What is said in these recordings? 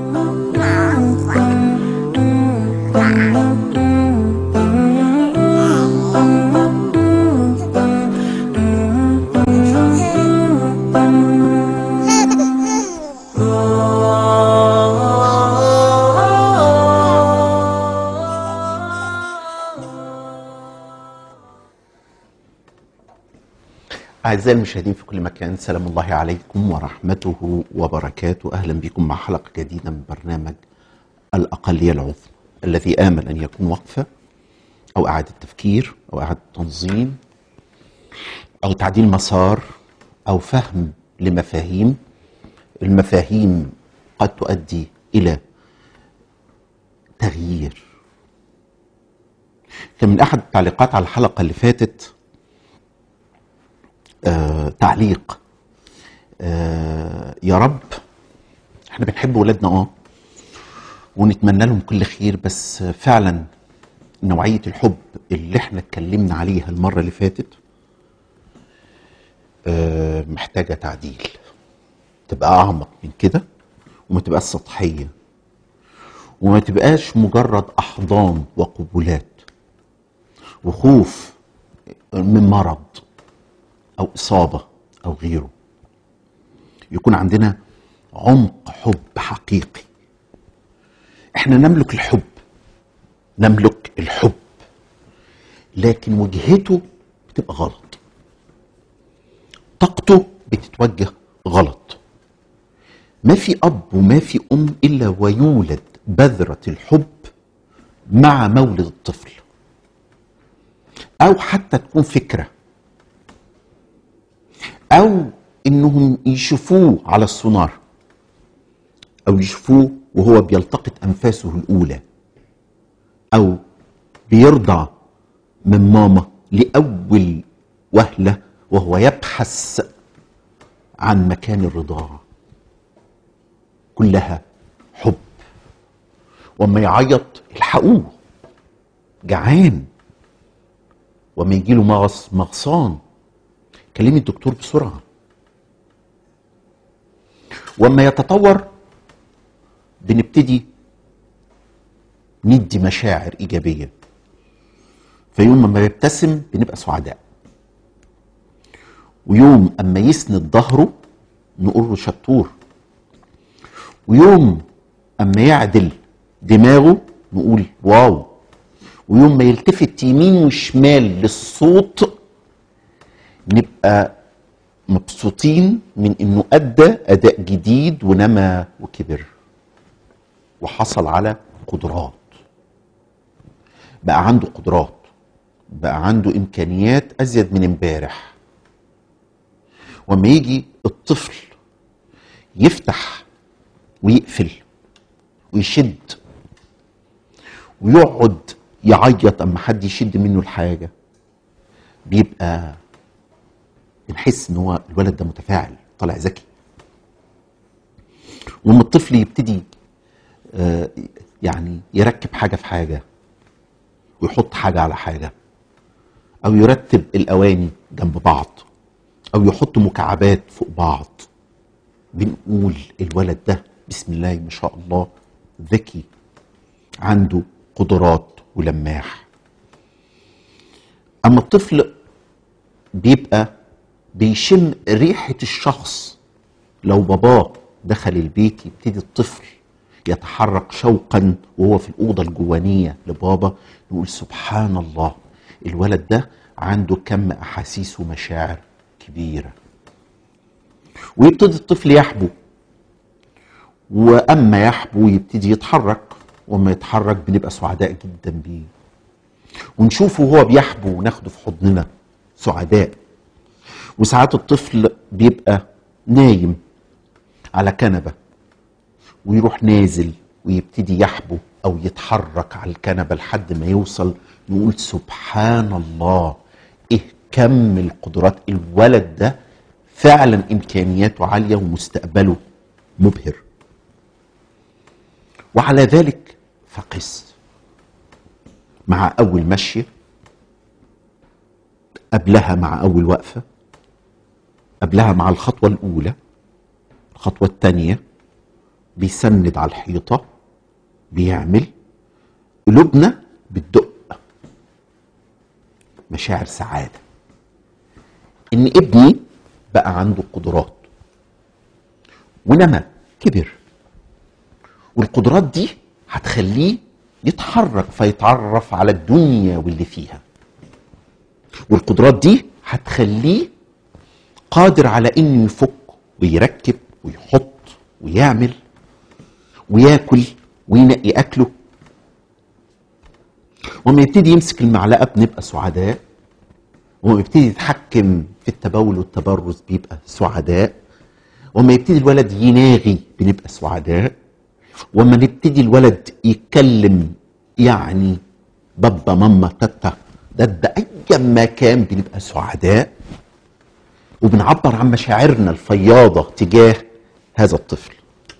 أعزائي المشاهدين في كل مكان سلام الله عليكم ورحمته وبركاته أهلا بكم مع حلقة جديدة من برنامج الأقلية العظمى الذي آمل أن يكون وقفة أو إعادة تفكير أو إعادة تنظيم أو تعديل مسار أو فهم لمفاهيم المفاهيم قد تؤدي إلى تغيير كان من أحد التعليقات على الحلقة اللي فاتت آه تعليق آه يا رب احنا بنحب ولادنا اه ونتمنى لهم كل خير بس فعلا نوعية الحب اللي احنا اتكلمنا عليها المرة اللي فاتت آه محتاجة تعديل تبقى أعمق من كده وما تبقاش سطحية وما تبقاش مجرد أحضان وقبولات وخوف من مرض او اصابه او غيره يكون عندنا عمق حب حقيقي احنا نملك الحب نملك الحب لكن وجهته بتبقى غلط طاقته بتتوجه غلط ما في اب وما في ام الا ويولد بذره الحب مع مولد الطفل او حتى تكون فكره او انهم يشوفوه على السونار او يشوفوه وهو بيلتقط انفاسه الاولى او بيرضع من ماما لاول وهله وهو يبحث عن مكان الرضاعه كلها حب وما يعيط الحقوه جعان وما يجيله مغص مغصان كلمي الدكتور بسرعة وما يتطور بنبتدي ندي مشاعر إيجابية فيوم ما يبتسم بنبقى سعداء ويوم أما يسند ظهره نقول له شطور ويوم أما يعدل دماغه نقول واو ويوم ما يلتفت يمين وشمال للصوت نبقى مبسوطين من انه ادى اداء جديد ونما وكبر وحصل على قدرات بقى عنده قدرات بقى عنده امكانيات ازيد من امبارح وما يجي الطفل يفتح ويقفل ويشد ويقعد يعيط اما حد يشد منه الحاجه بيبقى بنحس ان هو الولد ده متفاعل طالع ذكي ولما الطفل يبتدي آه يعني يركب حاجه في حاجه ويحط حاجه على حاجه او يرتب الاواني جنب بعض او يحط مكعبات فوق بعض بنقول الولد ده بسم الله ما شاء الله ذكي عنده قدرات ولماح اما الطفل بيبقى بيشم ريحة الشخص لو باباه دخل البيت يبتدي الطفل يتحرك شوقا وهو في الأوضة الجوانية لبابا نقول سبحان الله الولد ده عنده كم أحاسيس ومشاعر كبيرة ويبتدي الطفل يحبو وأما يحبو يبتدي يتحرك وما يتحرك بنبقى سعداء جدا بيه ونشوفه وهو بيحبو وناخده في حضننا سعداء وساعات الطفل بيبقى نايم على كنبة ويروح نازل ويبتدي يحبو أو يتحرك على الكنبة لحد ما يوصل نقول سبحان الله إيه كم القدرات الولد ده فعلا إمكانياته عالية ومستقبله مبهر وعلى ذلك فقس مع أول مشية قبلها مع أول وقفة قبلها مع الخطوة الأولى الخطوة الثانية بيسند على الحيطه بيعمل قلوبنا بتدق مشاعر سعاده ان ابني بقى عنده قدرات ونما كبر والقدرات دي هتخليه يتحرك فيتعرف على الدنيا واللي فيها والقدرات دي هتخليه قادر على انه يفك ويركب ويحط ويعمل وياكل وينقي اكله وما يبتدي يمسك المعلقه بنبقى سعداء وما يبتدي يتحكم في التبول والتبرز بيبقى سعداء وما يبتدي الولد يناغي بنبقى سعداء وما نبتدي الولد يتكلم يعني بابا ماما تاتا دد ايا ما كان بنبقى سعداء وبنعبر عن مشاعرنا الفياضه تجاه هذا الطفل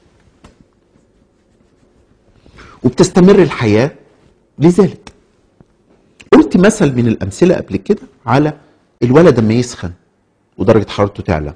وبتستمر الحياه لذلك قلت مثل من الامثله قبل كده على الولد لما يسخن ودرجه حرارته تعلى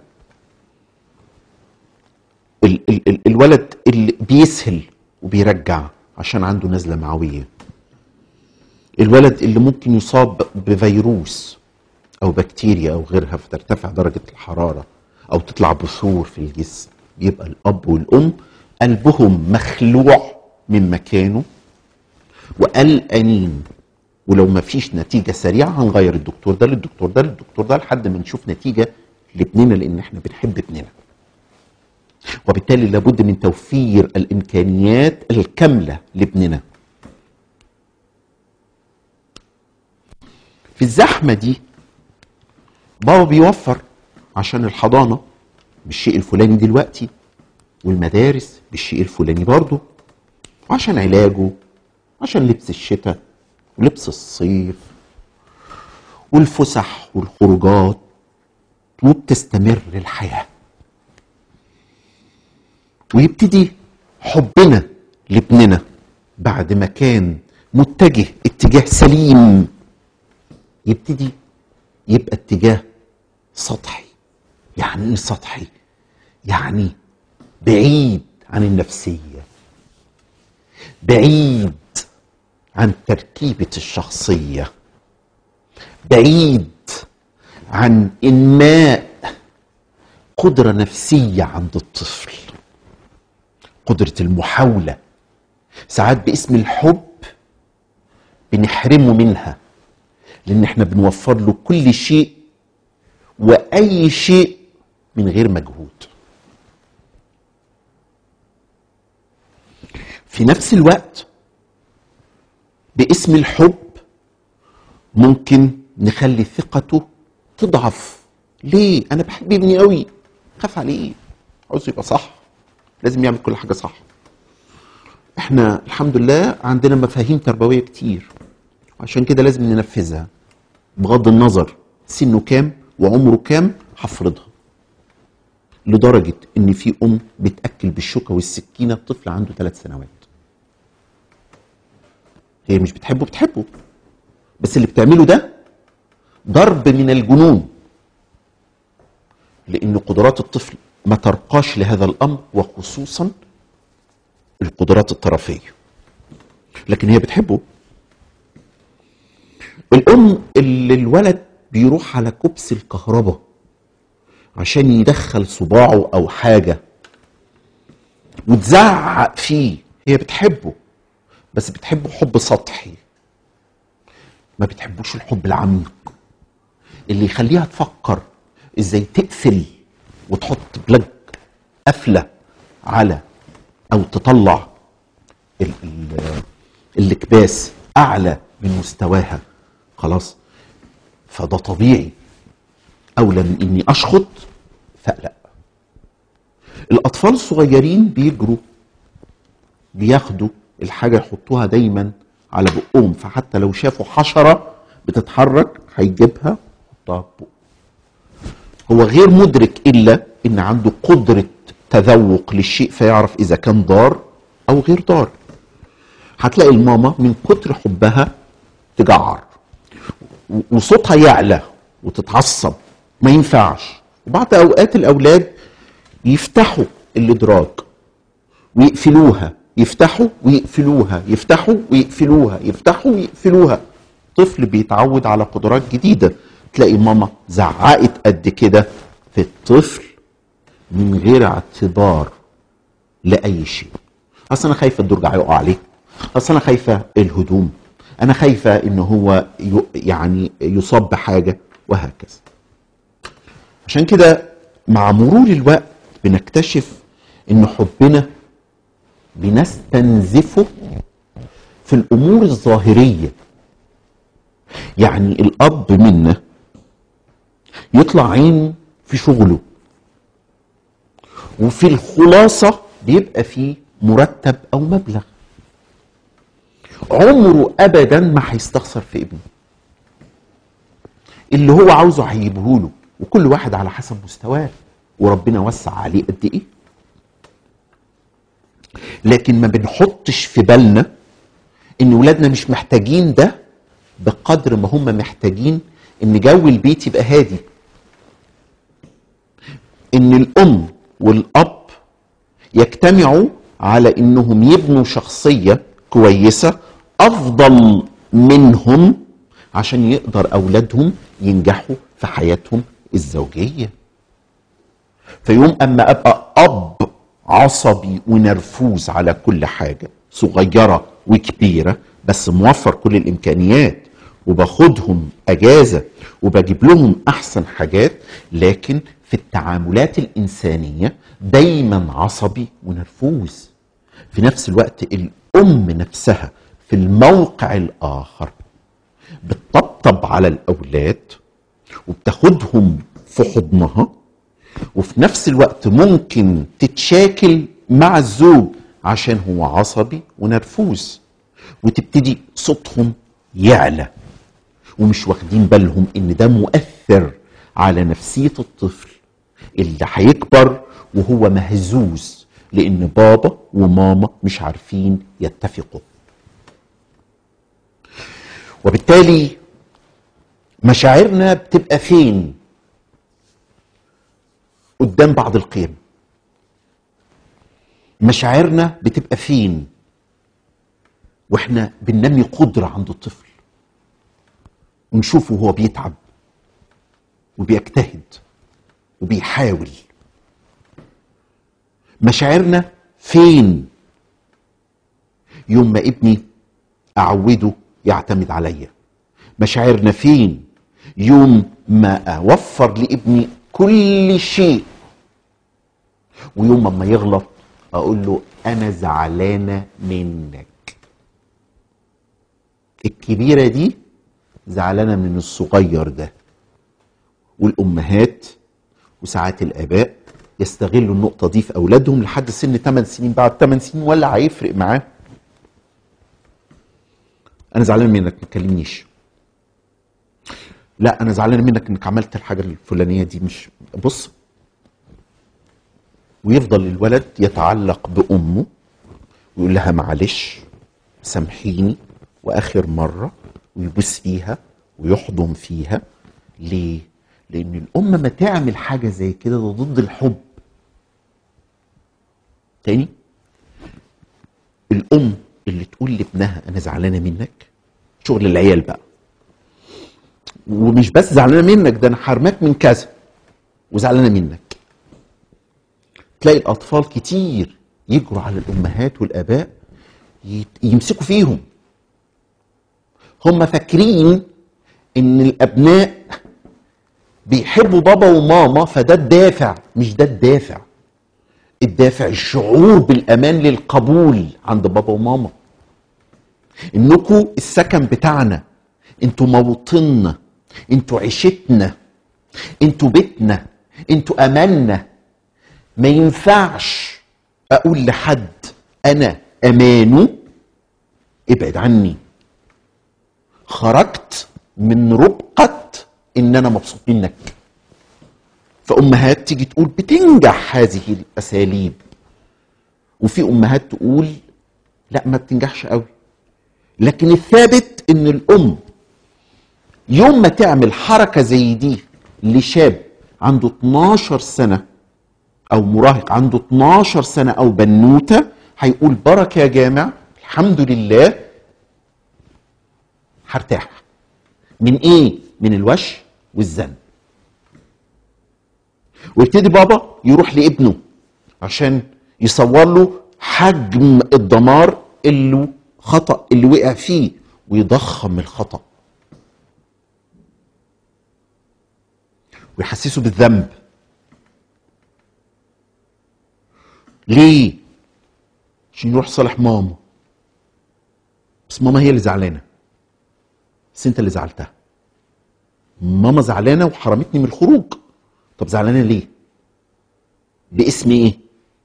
ال ال ال الولد اللي بيسهل وبيرجع عشان عنده نزله معويه الولد اللي ممكن يصاب بفيروس او بكتيريا او غيرها فترتفع درجه الحراره او تطلع بثور في الجسم بيبقى الاب والام قلبهم مخلوع من مكانه وقلقانين ولو ما فيش نتيجة سريعة هنغير الدكتور ده للدكتور ده للدكتور ده لحد ما نشوف نتيجة لابننا لأن احنا بنحب ابننا وبالتالي لابد من توفير الإمكانيات الكاملة لابننا في الزحمة دي بابا بيوفر عشان الحضانة بالشيء الفلاني دلوقتي والمدارس بالشيء الفلاني برضه وعشان علاجه عشان لبس الشتاء ولبس الصيف والفسح والخروجات وبتستمر الحياة ويبتدي حبنا لابننا بعد ما كان متجه اتجاه سليم يبتدي يبقى اتجاه سطحي يعني ايه سطحي يعني بعيد عن النفسيه بعيد عن تركيبه الشخصيه بعيد عن انماء قدره نفسيه عند الطفل قدره المحاوله ساعات باسم الحب بنحرمه منها لان احنا بنوفر له كل شيء واي شيء من غير مجهود في نفس الوقت باسم الحب ممكن نخلي ثقته تضعف ليه انا بحب ابني قوي خاف عليه عاوز يبقى صح لازم يعمل كل حاجه صح احنا الحمد لله عندنا مفاهيم تربويه كتير عشان كده لازم ننفذها بغض النظر سنه كام وعمره كام هفرضها لدرجة إن في أم بتأكل بالشوكة والسكينة طفل عنده ثلاث سنوات هي مش بتحبه بتحبه بس اللي بتعمله ده ضرب من الجنون لأن قدرات الطفل ما ترقاش لهذا الأمر وخصوصا القدرات الطرفية لكن هي بتحبه الام اللي الولد بيروح على كبس الكهرباء عشان يدخل صباعه او حاجه وتزعق فيه هي بتحبه بس بتحبه حب سطحي ما بتحبوش الحب العميق اللي يخليها تفكر ازاي تقفل وتحط بلج قفله على او تطلع ال- ال- الاكباس اعلى من مستواها خلاص فده طبيعي اولى من اني اشخط فاقلق الاطفال الصغيرين بيجروا بياخدوا الحاجه يحطوها دايما على بقهم فحتى لو شافوا حشره بتتحرك هيجيبها يحطها في بقه هو غير مدرك الا ان عنده قدره تذوق للشيء فيعرف اذا كان ضار او غير ضار هتلاقي الماما من كتر حبها تجعر و- وصوتها يعلى وتتعصب ما ينفعش وبعض اوقات الاولاد يفتحوا الادراك ويقفلوها يفتحوا ويقفلوها يفتحوا ويقفلوها يفتحوا ويقفلوها طفل بيتعود على قدرات جديدة تلاقي ماما زعقت قد كده في الطفل من غير اعتبار لأي شيء أصل أنا خايفة الدرج هيقع عليه أصل أنا خايفة الهدوم أنا خايفة إن هو ي- يعني يصاب بحاجة وهكذا عشان كده مع مرور الوقت بنكتشف إن حبنا بنستنزفه في الامور الظاهريه يعني الاب منا يطلع عين في شغله وفي الخلاصه بيبقى فيه مرتب او مبلغ عمره ابدا ما هيستخسر في ابنه اللي هو عاوزه هيجيبه له وكل واحد على حسب مستواه وربنا وسع عليه قد ايه لكن ما بنحطش في بالنا ان ولادنا مش محتاجين ده بقدر ما هم محتاجين ان جو البيت يبقى هادي ان الام والاب يجتمعوا على انهم يبنوا شخصيه كويسه افضل منهم عشان يقدر اولادهم ينجحوا في حياتهم الزوجيه فيوم اما ابقى اب عصبي ونرفوز على كل حاجه صغيره وكبيره بس موفر كل الامكانيات وباخدهم اجازه وبجيب لهم احسن حاجات لكن في التعاملات الانسانيه دايما عصبي ونرفوز في نفس الوقت الام نفسها في الموقع الاخر بتطبطب على الاولاد وبتاخدهم في حضنها وفي نفس الوقت ممكن تتشاكل مع الزوج عشان هو عصبي ونرفوز وتبتدي صوتهم يعلى ومش واخدين بالهم ان ده مؤثر على نفسية الطفل اللي هيكبر وهو مهزوز لان بابا وماما مش عارفين يتفقوا وبالتالي مشاعرنا بتبقى فين قدام بعض القيم مشاعرنا بتبقى فين واحنا بننمي قدرة عند الطفل ونشوفه هو بيتعب وبيجتهد وبيحاول مشاعرنا فين يوم ما ابني اعوده يعتمد عليا مشاعرنا فين يوم ما اوفر لابني كل شيء ويوم ما يغلط اقول له انا زعلانه منك الكبيره دي زعلانه من الصغير ده والامهات وساعات الاباء يستغلوا النقطه دي في اولادهم لحد سن 8 سنين بعد 8 سنين ولا هيفرق معاه انا زعلان منك ما تكلمنيش لا انا زعلان منك انك عملت الحاجه الفلانيه دي مش بص ويفضل الولد يتعلق بامه ويقول لها معلش سامحيني واخر مره ويبوس فيها ويحضن فيها ليه لان الام ما تعمل حاجه زي كده ده ضد الحب تاني الام اللي تقول لابنها انا زعلانه منك شغل العيال بقى ومش بس زعلانه منك ده انا حرماك من كذا وزعلانه منك تلاقي الاطفال كتير يجروا على الامهات والاباء يت- يمسكوا فيهم هم فاكرين ان الابناء بيحبوا بابا وماما فده الدافع مش ده الدافع الدافع الشعور بالامان للقبول عند بابا وماما انكم السكن بتاعنا انتوا موطننا انتوا عيشتنا انتوا بيتنا انتوا اماننا ما ينفعش اقول لحد انا امانه ابعد عني خرجت من ربقة ان انا مبسوط منك فامهات تيجي تقول بتنجح هذه الاساليب وفي امهات تقول لا ما بتنجحش قوي لكن الثابت ان الام يوم ما تعمل حركه زي دي لشاب عنده 12 سنه او مراهق عنده 12 سنه او بنوته هيقول بركه يا جامع الحمد لله هرتاح من ايه من الوش والذنب ويبتدي بابا يروح لابنه عشان يصور له حجم الدمار اللي خطأ اللي وقع فيه ويضخم الخطأ ويحسسه بالذنب ليه عشان يروح صالح ماما بس ماما هي اللي زعلانه بس انت اللي زعلتها ماما زعلانه وحرمتني من الخروج طب زعلانه ليه باسم ايه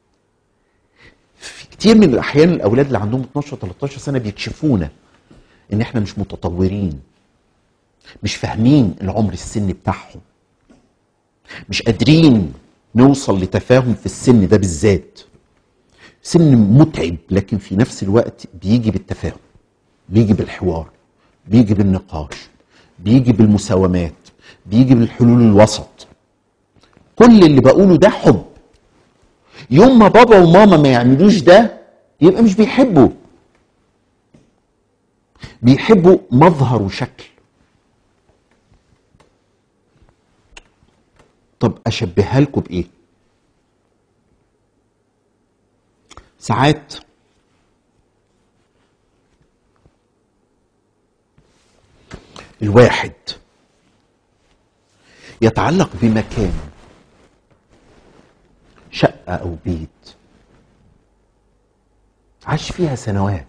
في كتير من الاحيان الاولاد اللي عندهم 12 13 سنه بيكشفونا ان احنا مش متطورين مش فاهمين العمر السن بتاعهم مش قادرين نوصل لتفاهم في السن ده بالذات سن متعب لكن في نفس الوقت بيجي بالتفاهم بيجي بالحوار بيجي بالنقاش بيجي بالمساومات بيجي بالحلول الوسط كل اللي بقوله ده حب يوم ما بابا وماما ما يعملوش ده يبقى مش بيحبوا بيحبوا مظهر وشكل طب اشبهها لكم بايه ساعات الواحد يتعلق بمكان شقة أو بيت عاش فيها سنوات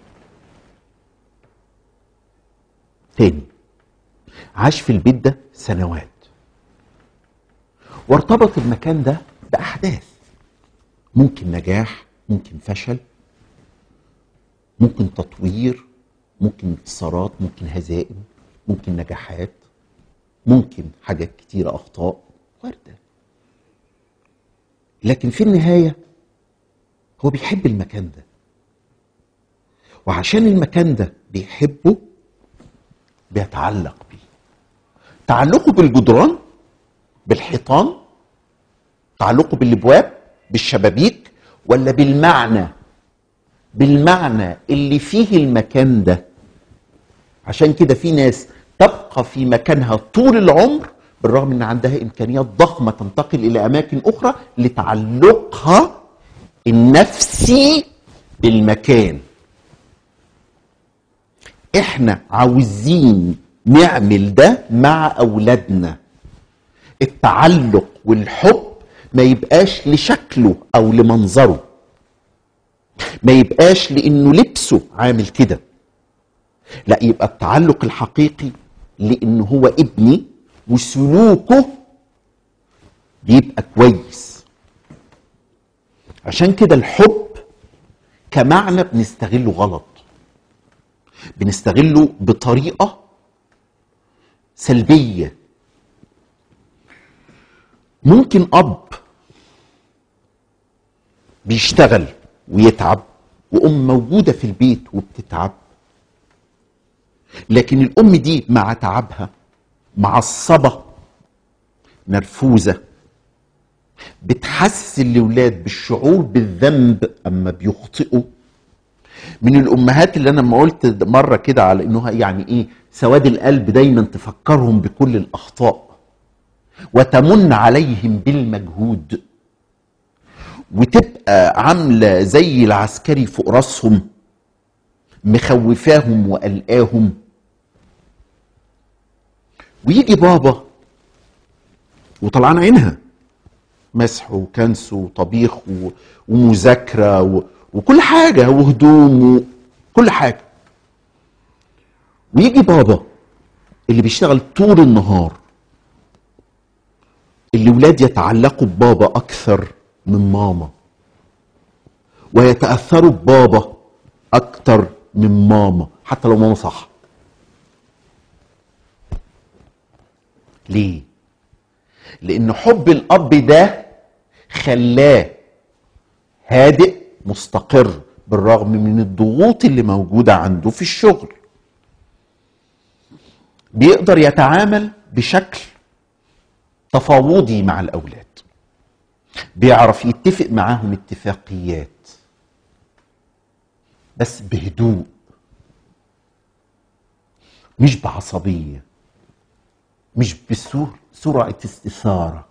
تاني عاش في البيت ده سنوات وارتبط المكان ده بأحداث ممكن نجاح ممكن فشل ممكن تطوير ممكن انتصارات ممكن هزائم ممكن نجاحات ممكن حاجات كتيرة أخطاء واردة لكن في النهاية هو بيحب المكان ده وعشان المكان ده بيحبه بيتعلق بيه تعلقه بالجدران بالحيطان تعلقه بالابواب بالشبابيك ولا بالمعنى بالمعنى اللي فيه المكان ده عشان كده في ناس تبقى في مكانها طول العمر بالرغم ان عندها امكانيات ضخمه تنتقل الى اماكن اخرى لتعلقها النفسي بالمكان احنا عاوزين نعمل ده مع اولادنا التعلق والحب ما يبقاش لشكله او لمنظره ما يبقاش لانه لبسه عامل كده لا يبقى التعلق الحقيقي لانه هو ابني وسلوكه بيبقى كويس عشان كده الحب كمعنى بنستغله غلط بنستغله بطريقه سلبيه ممكن اب بيشتغل ويتعب وام موجوده في البيت وبتتعب لكن الام دي مع تعبها معصبه نرفوزه بتحسن الاولاد بالشعور بالذنب اما بيخطئوا من الامهات اللي انا ما قلت مره كده على انها يعني ايه سواد القلب دايما تفكرهم بكل الاخطاء وتمن عليهم بالمجهود وتبقى عامله زي العسكري فوق راسهم مخوفاهم وقلقاهم ويجي بابا وطلعان عينها مسح وكنس وطبيخ و- ومذاكره و- وكل حاجه وهدوم وكل حاجه ويجي بابا اللي بيشتغل طول النهار اللي ولاد يتعلقوا ببابا اكثر من ماما ويتاثروا ببابا اكتر من ماما حتى لو ماما صح ليه لان حب الاب ده خلاه هادئ مستقر بالرغم من الضغوط اللي موجوده عنده في الشغل بيقدر يتعامل بشكل تفاوضي مع الاولاد بيعرف يتفق معاهم اتفاقيات بس بهدوء مش بعصبيه مش بسرعه استثاره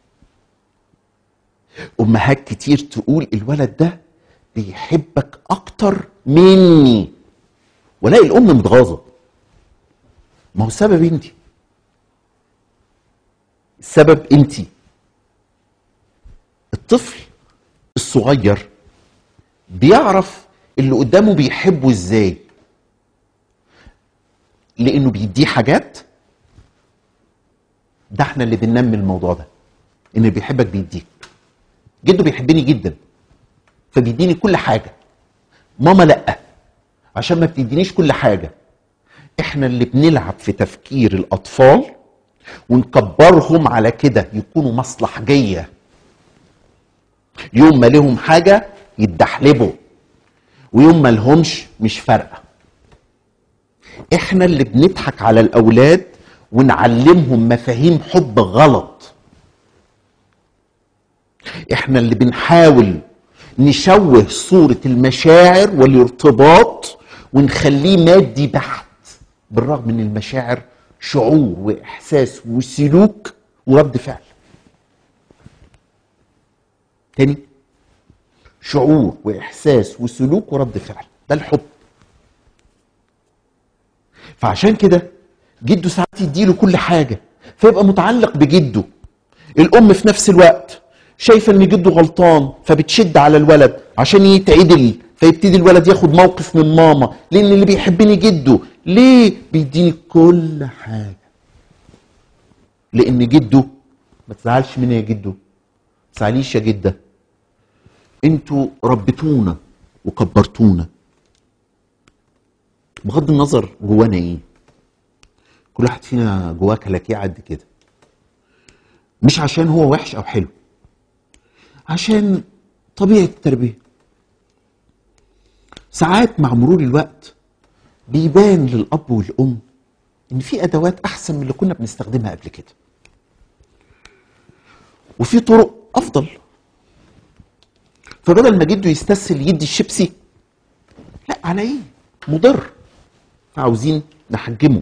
امهات كتير تقول الولد ده بيحبك اكتر مني ولاقي الام متغاظه ما هو سبب انت السبب انت الطفل الصغير بيعرف اللي قدامه بيحبه ازاي لانه بيديه حاجات ده احنا اللي بننمي الموضوع ده ان اللي بيحبك بيديك جده بيحبني جدا فبيديني كل حاجه ماما لا عشان ما بتدينيش كل حاجه احنا اللي بنلعب في تفكير الاطفال ونكبرهم على كده يكونوا مصلحجيه يوم ما لهم حاجه يتدحلبوا ويوم ما لهمش مش فارقه احنا اللي بنضحك على الاولاد ونعلمهم مفاهيم حب غلط احنا اللي بنحاول نشوه صورة المشاعر والارتباط ونخليه مادي بحت بالرغم ان المشاعر شعور واحساس وسلوك ورد فعل تاني شعور واحساس وسلوك ورد فعل ده الحب فعشان كده جده ساعات يديله كل حاجه فيبقى متعلق بجده الام في نفس الوقت شايفه ان جده غلطان فبتشد على الولد عشان يتعدل فيبتدي الولد ياخد موقف من ماما لان اللي بيحبني جده ليه بيديني كل حاجه لان جده ما تزعلش مني يا جده ما تزعليش يا جده انتوا ربيتونا وكبرتونا بغض النظر جوانا ايه كل واحد فينا جواه كلاكيع قد كده مش عشان هو وحش او حلو عشان طبيعه التربيه ساعات مع مرور الوقت بيبان للاب والام ان في ادوات احسن من اللي كنا بنستخدمها قبل كده وفي طرق افضل فبدل ما جده يستسهل يدي الشيبسي لا على ايه مضر فعاوزين نحجمه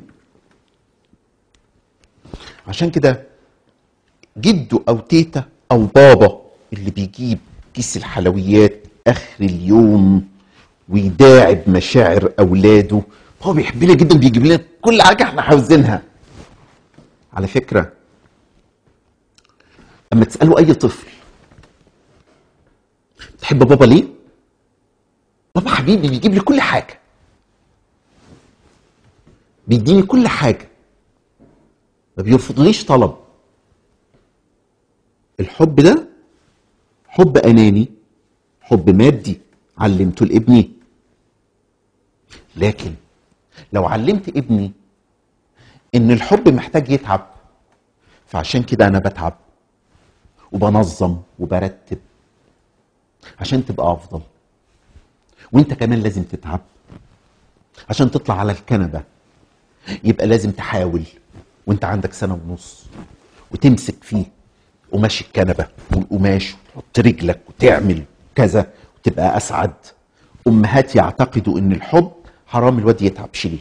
عشان كده جده او تيتا او بابا اللي بيجيب كيس الحلويات اخر اليوم ويداعب مشاعر اولاده هو بيحبنا جدا بيجيب لنا كل حاجه احنا عاوزينها على فكره اما تسالوا اي طفل تحب بابا ليه بابا حبيبي بيجيب لي كل حاجه بيديني كل حاجه ما بيرفضليش طلب الحب ده حب اناني حب مادي علمته لابني لكن لو علمت ابني ان الحب محتاج يتعب فعشان كده انا بتعب وبنظم وبرتب عشان تبقى افضل وانت كمان لازم تتعب عشان تطلع على الكنبه يبقى لازم تحاول وانت عندك سنه ونص وتمسك فيه قماش الكنبه والقماش وتحط رجلك وتعمل كذا وتبقى اسعد امهات يعتقدوا ان الحب حرام الواد يتعب شيليه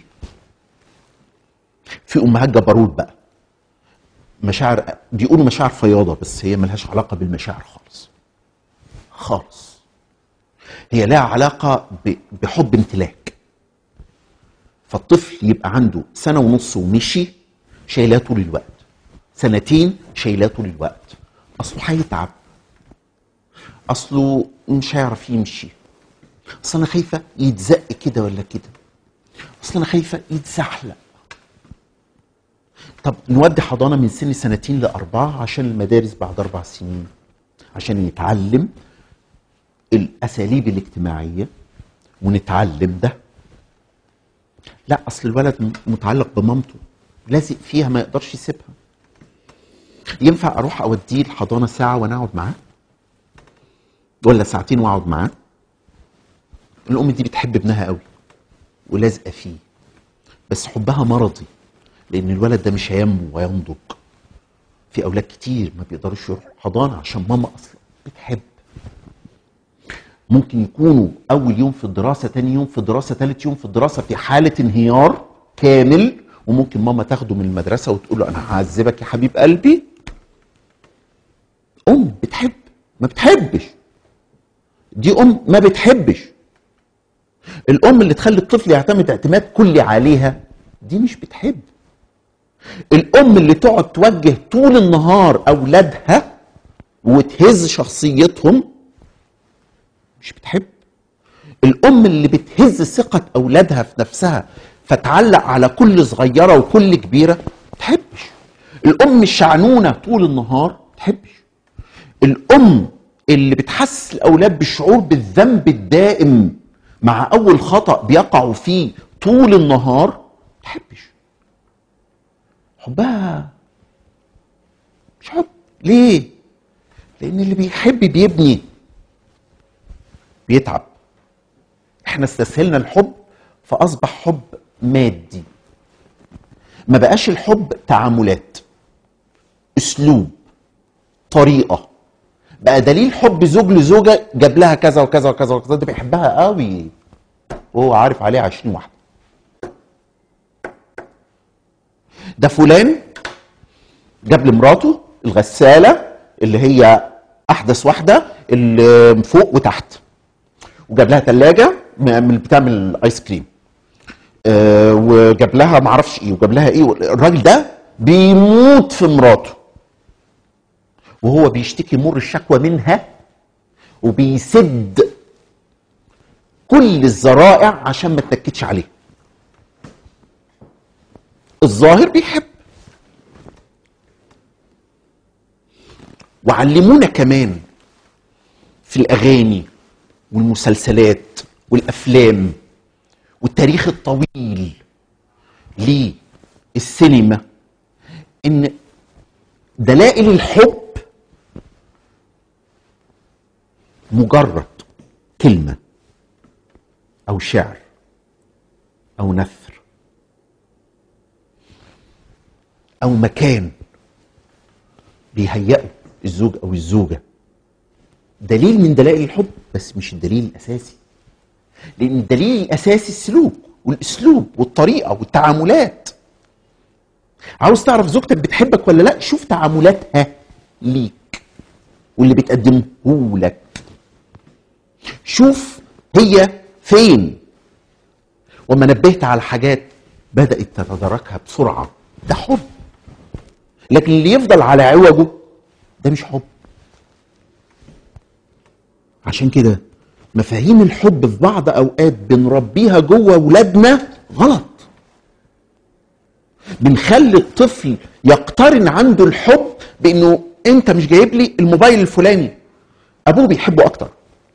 في امهات جبروت بقى مشاعر بيقولوا مشاعر فياضه بس هي ملهاش علاقه بالمشاعر خالص خالص هي لها علاقه ب- بحب امتلاك فالطفل يبقى عنده سنه ونص ومشي شايلاه طول الوقت سنتين شايلاه طول الوقت اصله هيتعب اصله مش هيعرف يمشي اصل انا خايفه يتزق كده ولا كده اصل انا خايفه يتزحلق طب نودي حضانه من سن سنتين لاربعه عشان المدارس بعد اربع سنين عشان يتعلم الاساليب الاجتماعيه ونتعلم ده لا اصل الولد م- متعلق بمامته لازق فيها ما يقدرش يسيبها ينفع اروح اوديه الحضانه ساعه وانا اقعد معاه ولا ساعتين واقعد معاه الام دي بتحب ابنها قوي ولازقه فيه بس حبها مرضي لان الولد ده مش هينمو وينضج في اولاد كتير ما بيقدروش يروحوا حضانه عشان ماما اصلا بتحب ممكن يكونوا اول يوم في الدراسه تاني يوم في الدراسه تالت يوم في الدراسه في حاله انهيار كامل وممكن ماما تاخده من المدرسه وتقول له انا هعذبك يا حبيب قلبي ام بتحب ما بتحبش دي ام ما بتحبش الام اللي تخلي الطفل يعتمد اعتماد كلي عليها دي مش بتحب الام اللي تقعد توجه طول النهار اولادها وتهز شخصيتهم مش بتحب الام اللي بتهز ثقه اولادها في نفسها فتعلق على كل صغيره وكل كبيره ما تحبش الام الشعنونه طول النهار ما تحبش الام اللي بتحسس الاولاد بالشعور بالذنب الدائم مع اول خطا بيقعوا فيه طول النهار ما تحبش حبها مش حب ليه لان اللي بيحب بيبني بيتعب احنا استسهلنا الحب فاصبح حب مادي ما بقاش الحب تعاملات اسلوب طريقه بقى دليل حب زوج لزوجه جاب لها كذا وكذا وكذا وكذا ده بيحبها قوي وهو عارف عليها 20 واحده ده فلان جاب لمراته الغساله اللي هي احدث واحده اللي فوق وتحت وجاب لها ثلاجه من بتعمل ايس كريم آه وجاب لها معرفش ايه وجاب لها ايه الراجل ده بيموت في مراته وهو بيشتكي مر الشكوى منها وبيسد كل الذرائع عشان ما تنكدش عليه الظاهر بيحب وعلمونا كمان في الاغاني والمسلسلات والافلام والتاريخ الطويل للسينما ان دلائل الحب مجرد كلمه او شعر او نثر او مكان بيهيئه الزوج او الزوجه دليل من دلائل الحب بس مش الدليل الاساسي لان الدليل الاساسي السلوك والاسلوب والطريقه والتعاملات عاوز تعرف زوجتك بتحبك ولا لا شوف تعاملاتها ليك واللي بتقدمه لك شوف هي فين وما نبهت على حاجات بدات تتداركها بسرعه ده حب لكن اللي يفضل على عوجه ده مش حب عشان كده مفاهيم الحب في بعض اوقات بنربيها جوه ولادنا غلط بنخلي الطفل يقترن عنده الحب بانه انت مش جايب لي الموبايل الفلاني ابوه بيحبه اكتر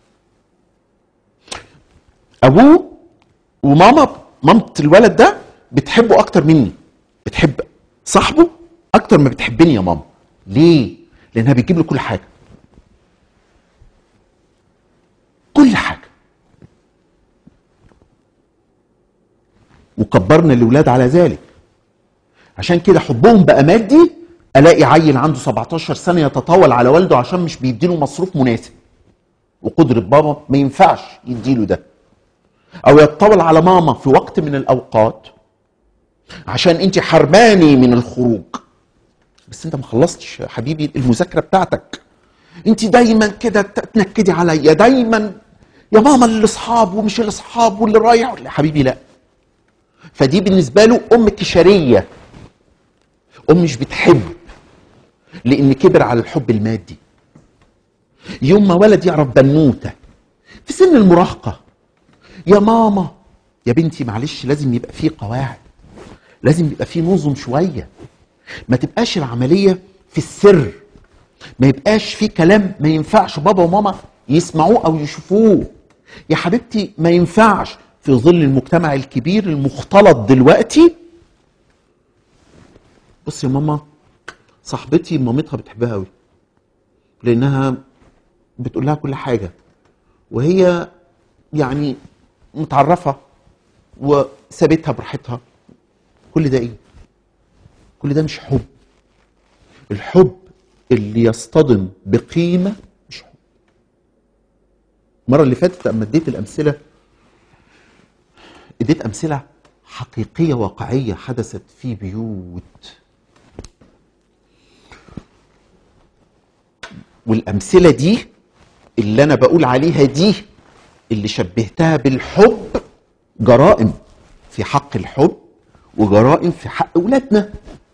ابوه وماما مامة الولد ده بتحبه اكتر مني بتحب صاحبه اكتر ما بتحبني يا ماما ليه لانها بتجيب له كل حاجه كل حاجه وكبرنا الاولاد على ذلك عشان كده حبهم بقى مادي الاقي عيل عنده 17 سنه يتطاول على والده عشان مش بيديله مصروف مناسب وقدره بابا ما ينفعش يديله ده او يتطاول على ماما في وقت من الاوقات عشان انت حرماني من الخروج بس انت ما خلصتش يا حبيبي المذاكره بتاعتك انت دايما كده تنكدي عليا دايما يا ماما اللي اصحاب ومش الاصحاب واللي رايح يا حبيبي لا فدي بالنسبه له ام كشريه ام مش بتحب لان كبر على الحب المادي يوم ما ولد يعرف بنوته في سن المراهقه يا ماما يا بنتي معلش لازم يبقى فيه قواعد لازم يبقى فيه نظم شويه ما تبقاش العمليه في السر ما يبقاش في كلام ما ينفعش بابا وماما يسمعوه او يشوفوه يا حبيبتي ما ينفعش في ظل المجتمع الكبير المختلط دلوقتي بص يا ماما صاحبتي مامتها بتحبها قوي لانها بتقول لها كل حاجه وهي يعني متعرفه وسابتها براحتها كل ده ايه كل ده مش حب الحب اللي يصطدم بقيمه مش حب المره اللي فاتت اما اديت الامثله اديت امثله حقيقيه واقعيه حدثت في بيوت والامثله دي اللي انا بقول عليها دي اللي شبهتها بالحب جرائم في حق الحب وجرائم في حق اولادنا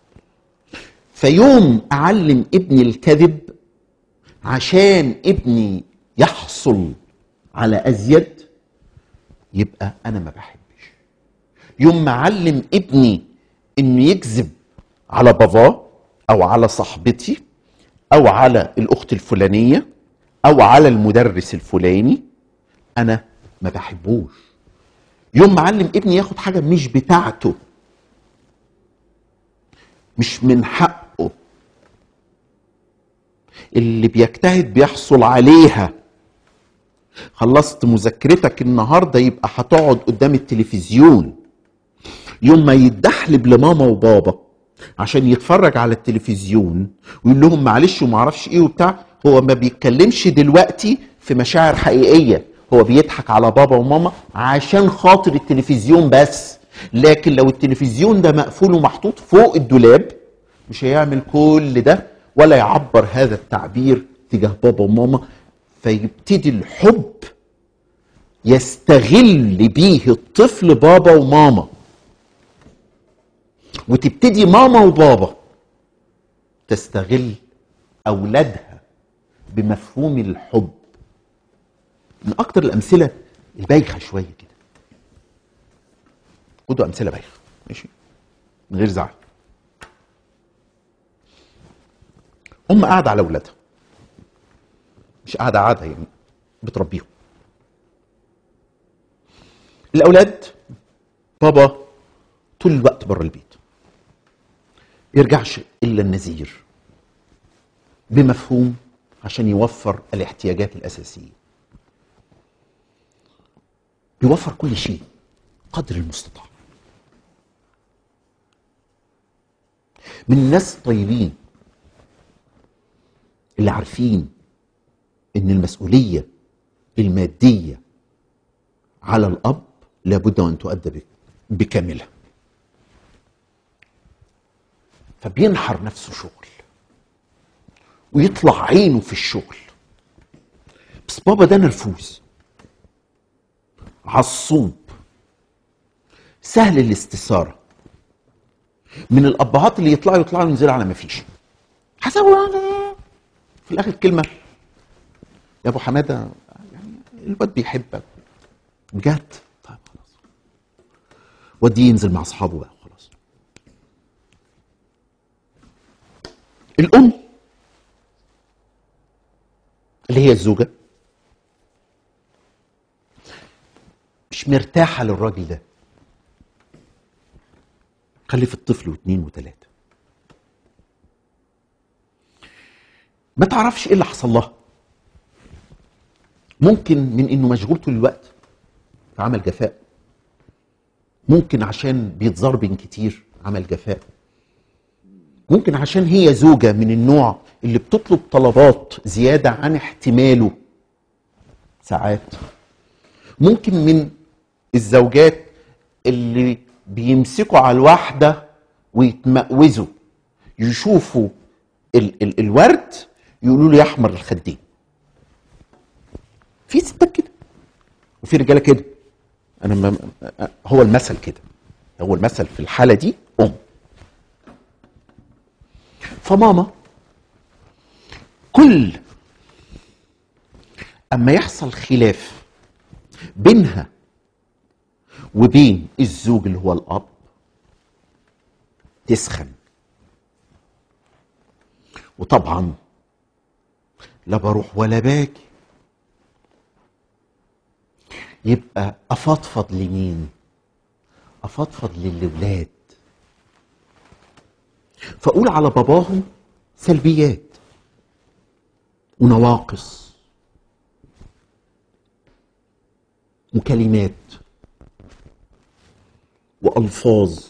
فيوم اعلم ابني الكذب عشان ابني يحصل على ازيد يبقى انا ما بحبش يوم ما اعلم ابني انه يكذب على باباه او على صاحبتي او على الاخت الفلانيه او على المدرس الفلاني انا ما بحبوش يوم ما اعلم ابني ياخد حاجه مش بتاعته مش من حقه اللي بيجتهد بيحصل عليها خلصت مذاكرتك النهارده يبقى هتقعد قدام التلفزيون يوم ما يتدحلب لماما وبابا عشان يتفرج على التلفزيون ويقول لهم معلش وما اعرفش ايه وبتاع هو ما بيتكلمش دلوقتي في مشاعر حقيقيه هو بيضحك على بابا وماما عشان خاطر التلفزيون بس لكن لو التلفزيون ده مقفول ومحطوط فوق الدولاب مش هيعمل كل ده ولا يعبر هذا التعبير تجاه بابا وماما فيبتدي الحب يستغل بيه الطفل بابا وماما وتبتدي ماما وبابا تستغل اولادها بمفهوم الحب من اكتر الامثله البايخه شويه كده خدوا امثله بايخه ماشي من غير زعل ام قاعده على اولادها مش قاعده قاعده يعني بتربيهم الاولاد بابا طول الوقت بره البيت يرجعش الا النذير بمفهوم عشان يوفر الاحتياجات الاساسيه بيوفر كل شيء قدر المستطاع من الناس الطيبين اللي عارفين ان المسؤوليه الماديه على الاب لابد ان تؤدى بكاملها فبينحر نفسه شغل ويطلع عينه في الشغل بس بابا ده نرفوز عصوب سهل الاستثاره من الابهات اللي يطلعوا يطلعوا ينزلوا على ما فيش حسبوا في الاخر كلمه يا ابو حماده يعني الواد بيحبك بجد طيب خلاص وديه ينزل مع اصحابه بقى خلاص الام اللي هي الزوجه مش مرتاحه للراجل ده خلف الطفل واثنين وثلاثه ما تعرفش ايه اللي حصل لها ممكن من انه مشغول طول الوقت فعمل جفاء ممكن عشان بيتزربن كتير عمل جفاء ممكن عشان هي زوجة من النوع اللي بتطلب طلبات زيادة عن احتماله ساعات ممكن من الزوجات اللي بيمسكوا على الواحدة ويتمأوزوا يشوفوا ال ال الورد يقولوا له يا احمر الخدين في ستات كده وفي رجاله كده انا ما هو المثل كده هو المثل في الحاله دي ام فماما كل اما يحصل خلاف بينها وبين الزوج اللي هو الاب تسخن وطبعا لا بروح ولا باجي يبقى افضفض لمين افضفض للولاد فاقول على باباهم سلبيات ونواقص وكلمات والفاظ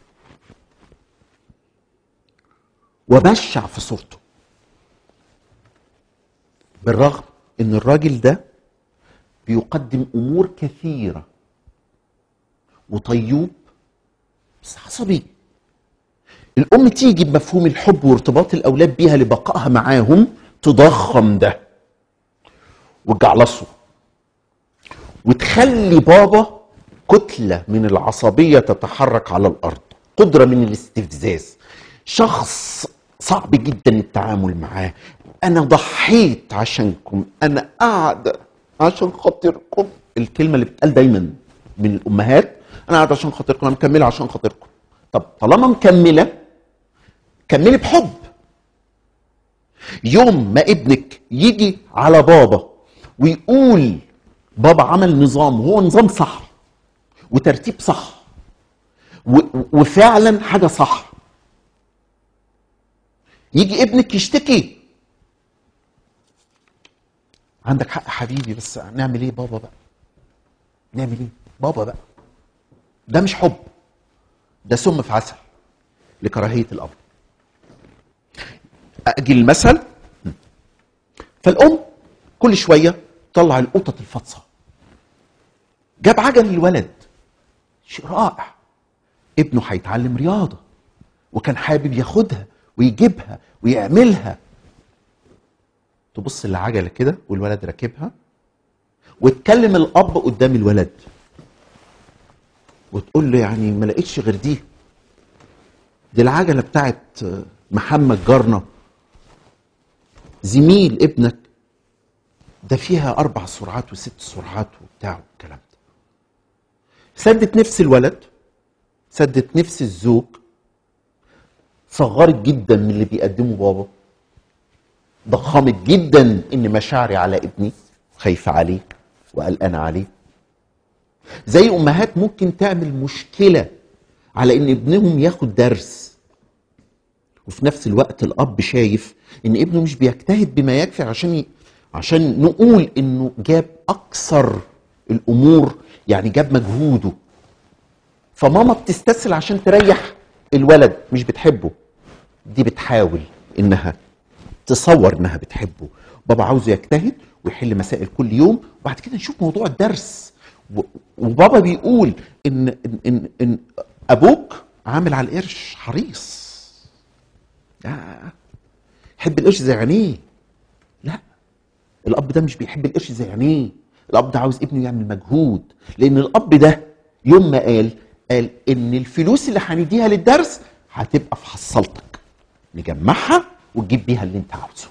وبشع في صورته بالرغم ان الراجل ده بيقدم امور كثيره وطيوب بس عصبي الام تيجي بمفهوم الحب وارتباط الاولاد بيها لبقائها معاهم تضخم ده وتجعلصه وتخلي بابا كتله من العصبيه تتحرك على الارض قدره من الاستفزاز شخص صعب جدا التعامل معاه انا ضحيت عشانكم انا قاعده عشان خاطركم الكلمه اللي بتقال دايما من الامهات انا قاعده عشان خاطركم انا مكمله عشان خاطركم طب طالما مكمله كملي بحب يوم ما ابنك يجي على بابا ويقول بابا عمل نظام وهو نظام صح وترتيب صح و- وفعلا حاجه صح يجي ابنك يشتكي عندك حق حبيبي بس نعمل ايه بابا بقى نعمل ايه بابا بقى ده مش حب ده سم في عسل لكراهيه الاب اجي المثل فالام كل شويه تطلع القطط الفطسه جاب عجل للولد شيء رائع ابنه هيتعلم رياضه وكان حابب ياخدها ويجيبها ويعملها تبص للعجله كده والولد راكبها وتكلم الاب قدام الولد وتقول له يعني ما لقيتش غير دي دي العجله بتاعت محمد جارنا زميل ابنك ده فيها اربع سرعات وست سرعات وبتاع والكلام ده سدت نفس الولد سدت نفس الزوج صغرت جدا من اللي بيقدمه بابا ضخمت جدا ان مشاعري على ابني خايفه عليه وقلقانه عليه زي امهات ممكن تعمل مشكله على ان ابنهم ياخد درس وفي نفس الوقت الاب شايف ان ابنه مش بيجتهد بما يكفي عشان ي... عشان نقول انه جاب اكثر الامور يعني جاب مجهوده فماما بتستسهل عشان تريح الولد مش بتحبه دي بتحاول انها تصور انها بتحبه بابا عاوزه يجتهد ويحل مسائل كل يوم وبعد كده نشوف موضوع الدرس و- وبابا بيقول ان ان ان, إن ابوك عامل على القرش حريص آه. يحب القرش زي عينيه لا الاب ده مش بيحب القرش زي عينيه الاب ده عاوز ابنه يعمل مجهود لان الاب ده يوم ما قال قال ان الفلوس اللي هنديها للدرس هتبقى في حصلتك نجمعها وتجيب بيها اللي انت عاوزه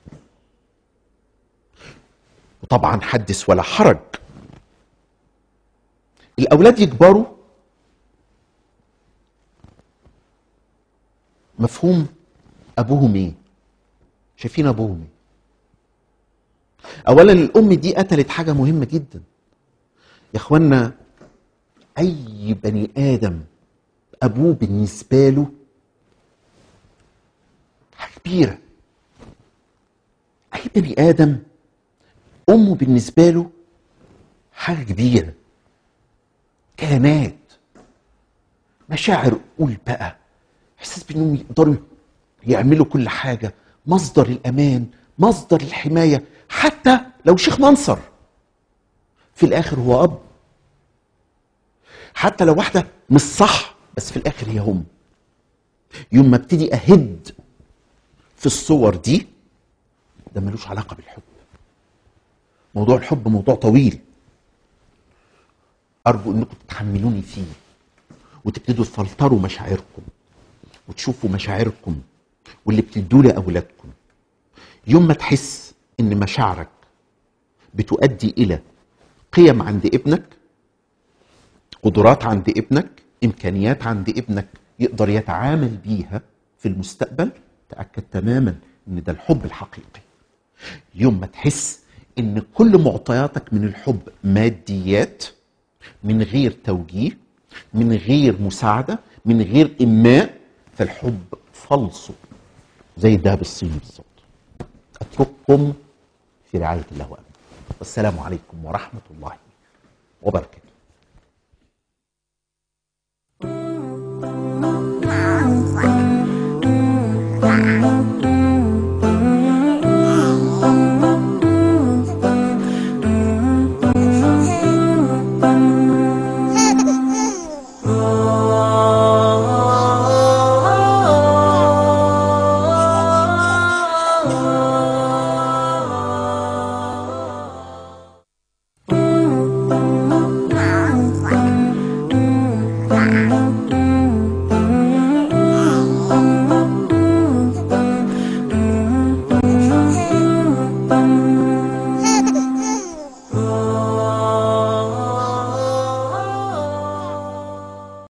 وطبعا حدث ولا حرج الاولاد يكبروا مفهوم ابوهم ايه شايفين ابوهم ايه اولا الام دي قتلت حاجه مهمه جدا يا اخوانا اي بني ادم ابوه بالنسبه له حاجه كبيره اي بني ادم امه بالنسبه له حاجه كبيره كيانات مشاعر قول بقى احساس بانهم يقدروا يعملوا كل حاجه مصدر الامان مصدر الحمايه حتى لو شيخ منصر في الاخر هو اب حتى لو واحده مش صح بس في الاخر هي هم يوم ما ابتدي اهد في الصور دي ده ملوش علاقه بالحب موضوع الحب موضوع طويل ارجو انكم تتحملوني فيه وتبتدوا تفلتروا مشاعركم وتشوفوا مشاعركم واللي بتدوا لاولادكم يوم ما تحس ان مشاعرك بتؤدي الى قيم عند ابنك قدرات عند ابنك امكانيات عند ابنك يقدر يتعامل بيها في المستقبل تاكد تماما ان ده الحب الحقيقي يوم ما تحس ان كل معطياتك من الحب ماديات من غير توجيه من غير مساعده من غير اماء فالحب فلسه زي الذهب الصيني بالظبط اترككم في رعايه الله وامنه والسلام عليكم ورحمه الله وبركاته